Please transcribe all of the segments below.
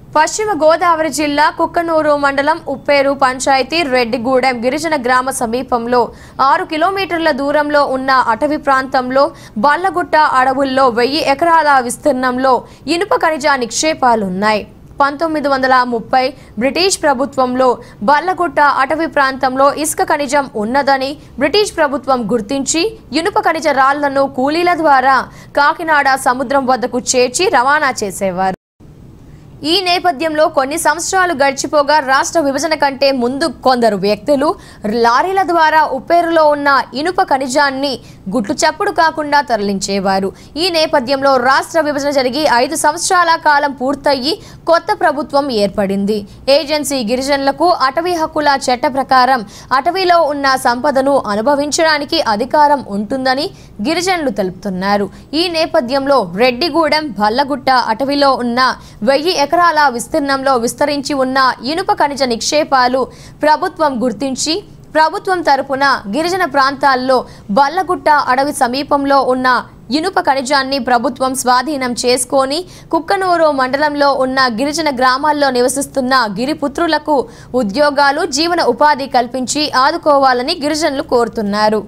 పశ్చిమ గోదావరి జిల్లా కుక్కనూరు మండలం ఉప్పేరు పంచాయతీ రెడ్డిగూడెం గిరిజన గ్రామ సమీపంలో ఆరు కిలోమీటర్ల దూరంలో ఉన్న అటవీ ప్రాంతంలో బల్లగుట్ట అడవుల్లో వెయ్యి ఎకరాల విస్తీర్ణంలో ఇనుప ఖనిజ నిక్షేపాలున్నాయి పంతొమ్మిది వందల ముప్పై బ్రిటిష్ ప్రభుత్వంలో బల్లగుట్ట అటవీ ప్రాంతంలో ఇసుక ఖనిజం ఉన్నదని బ్రిటిష్ ప్రభుత్వం గుర్తించి ఇనుప ఖనిజ రాళ్లను కూలీల ద్వారా కాకినాడ సముద్రం వద్దకు చేర్చి రవాణా చేసేవారు ఈ నేపథ్యంలో కొన్ని సంవత్సరాలు గడిచిపోగా రాష్ట్ర విభజన కంటే ముందు కొందరు వ్యక్తులు లారీల ద్వారా ఉప్పేరులో ఉన్న ఇనుప ఖనిజాన్ని గుట్టు చప్పుడు కాకుండా తరలించేవారు ఈ నేపథ్యంలో రాష్ట్ర విభజన జరిగి ఐదు సంవత్సరాల కాలం పూర్తయి కొత్త ప్రభుత్వం ఏర్పడింది ఏజెన్సీ గిరిజనులకు అటవీ హక్కుల చట్ట ప్రకారం అటవీలో ఉన్న సంపదను అనుభవించడానికి అధికారం ఉంటుందని గిరిజనులు తెలుపుతున్నారు ఈ నేపథ్యంలో రెడ్డిగూడెం భల్లగుట్ట అటవీలో ఉన్న వెయ్యి ఎకరాల విస్తీర్ణంలో విస్తరించి ఉన్న ఇనుప ఖనిజ నిక్షేపాలు ప్రభుత్వం గుర్తించి ప్రభుత్వం తరపున గిరిజన ప్రాంతాల్లో బల్లగుట్ట అడవి సమీపంలో ఉన్న ఇనుప ఖనిజాన్ని ప్రభుత్వం స్వాధీనం చేసుకొని కుక్కనూరు మండలంలో ఉన్న గిరిజన గ్రామాల్లో నివసిస్తున్న గిరిపుత్రులకు ఉద్యోగాలు జీవన ఉపాధి కల్పించి ఆదుకోవాలని గిరిజనులు కోరుతున్నారు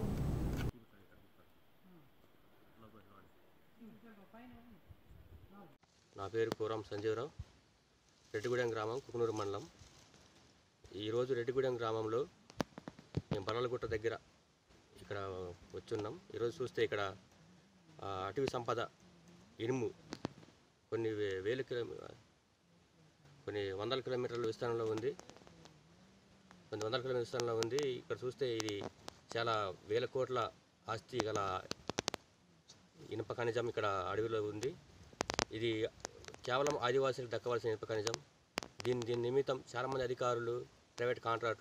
నా పేరు పూరం సంజీవరావు రెడ్డిగూడెం గ్రామం కుకునూరు మండలం ఈరోజు రెడ్డిగూడెం గ్రామంలో మేము బలలగుట్ట దగ్గర ఇక్కడ వచ్చున్నాం ఈరోజు చూస్తే ఇక్కడ ఆ, అటవీ సంపద ఇనుము కొన్ని వే- వేల కిలో కొన్ని వందల కిలోమీటర్ల విస్తరణలో ఉంది కొన్ని వందల కిలోమీటర్ల విస్తరణలో ఉంది ఇక్కడ చూస్తే ఇది చాలా వేల కోట్ల ఆస్తి గల ఇనుప ఖనిజం ఇక్కడ అడవిలో ఉంది ఇది కేవలం ఆదివాసీలకు దక్కవలసిన ఇనుప ఖనిజం దీని దీని నిమిత్తం చాలామంది అధికారులు ప్రైవేట్ కాంట్రాక్ట్